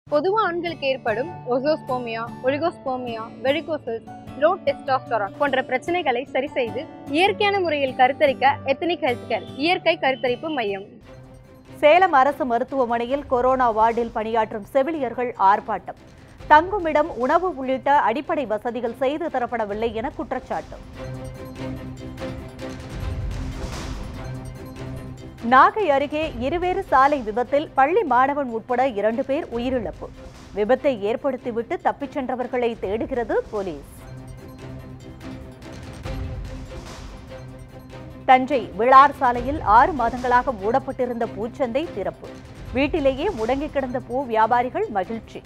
பொதுவா ஆண்களுக்கு ஏற்படும் azoospermia oligospermia varicose low testosterone போன்ற பிரச்சனைகளை சரி செய்து இயற்கையான முறையில் கருத்தரிக்க எத்தனிக் ஹெல்த் கேர் இயற்கை கருத்தரிப்பு மையம் சேலம் அரசு மருத்துவமனையில் கொரோனா வார்டில் பணியாற்றும் செவிலியர்கள் ஆர்ப்பாட்டம் தங்குமிடம் உணவு உள்ளிட்ட அடிப்படை வசதிகள் செய்து தரப்படவில்லை என குற்றச்சாட்டு நாகை அருகே இருவேறு சாலை விபத்தில் பள்ளி மாணவன் உட்பட இரண்டு பேர் உயிரிழப்பு விபத்தை ஏற்படுத்திவிட்டு தப்பிச் சென்றவர்களை தேடுகிறது போலீஸ் தஞ்சை விளார் சாலையில் ஆறு மாதங்களாக மூடப்பட்டிருந்த பூச்சந்தை திறப்பு வீட்டிலேயே முடங்கி கிடந்த பூ வியாபாரிகள் மகிழ்ச்சி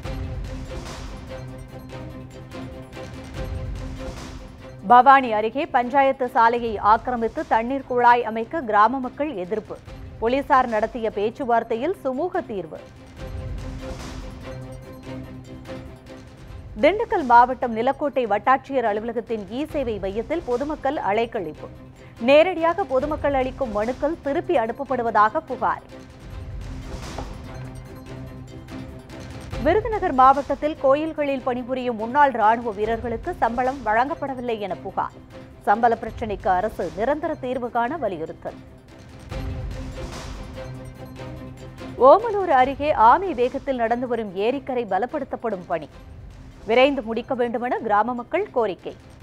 பவானி அருகே பஞ்சாயத்து சாலையை ஆக்கிரமித்து தண்ணீர் குழாய் அமைக்க கிராம மக்கள் எதிர்ப்பு போலீசார் நடத்திய பேச்சுவார்த்தையில் சுமூக தீர்வு திண்டுக்கல் மாவட்டம் நிலக்கோட்டை வட்டாட்சியர் அலுவலகத்தின் இ சேவை மையத்தில் பொதுமக்கள் அலைக்கழிப்பு நேரடியாக பொதுமக்கள் அளிக்கும் மனுக்கள் திருப்பி அனுப்பப்படுவதாக புகார் விருதுநகர் மாவட்டத்தில் கோயில்களில் பணிபுரியும் முன்னாள் ராணுவ வீரர்களுக்கு சம்பளம் வழங்கப்படவில்லை என புகார் சம்பள பிரச்சினைக்கு அரசு நிரந்தர தீர்வு காண வலியுறுத்தல் ஓமலூர் அருகே ஆமை வேகத்தில் நடந்து வரும் ஏரிக்கரை பலப்படுத்தப்படும் பணி விரைந்து முடிக்க வேண்டுமென கிராம மக்கள் கோரிக்கை